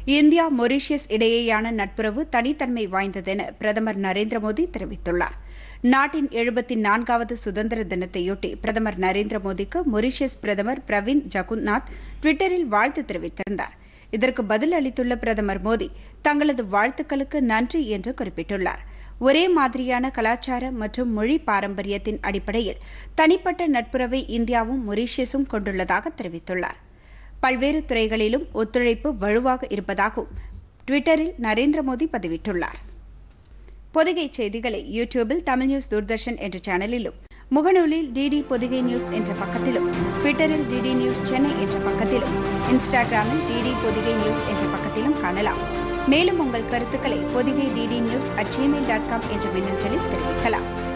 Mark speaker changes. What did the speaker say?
Speaker 1: India Mauritius இடையேயான நட்புறவு தனித்தன்மை வாய்ந்ததென பிரதமர் நரேந்திர மோடி தெரிவித்துள்ளார் நாட்டின் எழுபத்தி நான்காவது சுதந்திர தினத்தையொட்டி பிரதமர் நரேந்திர மோடிக்கு மொரீஷியஸ் பிரதமர் பிரவிந்த் ஜகுநாத் டுவிட்டரில் வாழ்த்து தெரிவித்திருந்தார் இதற்கு பதில் அளித்துள்ள பிரதமர் மோடி தங்களது வாழ்த்துக்களுக்கு நன்றி என்று குறிப்பிட்டுள்ளார் ஒரே மாதிரியான கலாச்சார மற்றும் மொழி பாரம்பரியத்தின் அடிப்படையில் தனிப்பட்ட நட்புறவை இந்தியாவும் மொரீஷியஸும் கொண்டுள்ளதாக தெரிவித்துள்ளார் பல்வேறு துறைகளிலும் ஒத்துழைப்பு வலுவாக இருப்பதாகவும் டுவிட்டரில் நரேந்திர மோடி பதிவிட்டுள்ளார் பொதிகை செய்திகளை யூடியூபில் தமிழ் நியூஸ் தூர்தர்ஷன் என்ற சேனலிலும் முகநூலில் டிடி பொதிகை நியூஸ் என்ற பக்கத்திலும் ட்விட்டரில் டிடி நியூஸ் சென்னை என்ற பக்கத்திலும் இன்ஸ்டாகிராமில் டிடி பொதிகை நியூஸ் என்ற பக்கத்திலும் காணலாம் மேலும் உங்கள் கருத்துக்களை Podhigai DD news at Gmail dot com என்ற மின்னஞ்சலில் தெரிவிக்கலாம்